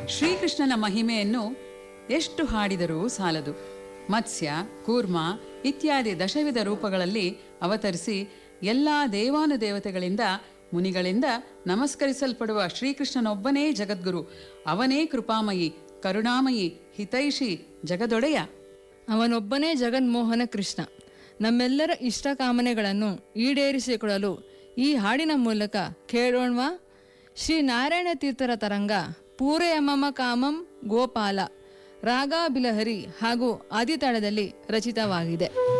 ಶ್ರೀಕೃಷ್ಣನ ಮಹಿಮೆಯನ್ನು ಎಷ್ಟು ಹಾಡಿದರೂ ಸಾಲದು ಮತ್ಸ್ಯ ಕೂರ್ಮ ಇತ್ಯಾದಿ ದಶವಿಧ ರೂಪಗಳಲ್ಲಿ ಅವತರಿಸಿ ಎಲ್ಲ ದೇವಾನುದೇವತೆಗಳಿಂದ ಮುನಿಗಳಿಂದ ನಮಸ್ಕರಿಸಲ್ಪಡುವ ಶ್ರೀಕೃಷ್ಣನೊಬ್ಬನೇ ಜಗದ್ಗುರು ಅವನೇ ಕೃಪಾಮಯಿ ಕರುಣಾಮಯಿ ಹಿತೈಷಿ ಜಗದೊಡೆಯ ಅವನೊಬ್ಬನೇ ಜಗನ್ಮೋಹನ ಕೃಷ್ಣ ನಮ್ಮೆಲ್ಲರ ಇಷ್ಟ ಕಾಮನೆಗಳನ್ನು ಈಡೇರಿಸಿಕೊಡಲು ಈ ಹಾಡಿನ ಮೂಲಕ ಕೇಳೋಣ್ವಾ ಶ್ರೀ ನಾರಾಯಣ ತೀರ್ಥರ ತರಂಗ ಪೂರಯ ಮಮ ಕಾಮಂ ಗೋಪಾಲ ರಾಗ ಬಿಲಹರಿ ಹಾಗೂ ಆದಿತಾಳದಲ್ಲಿ ರಚಿತವಾಗಿದೆ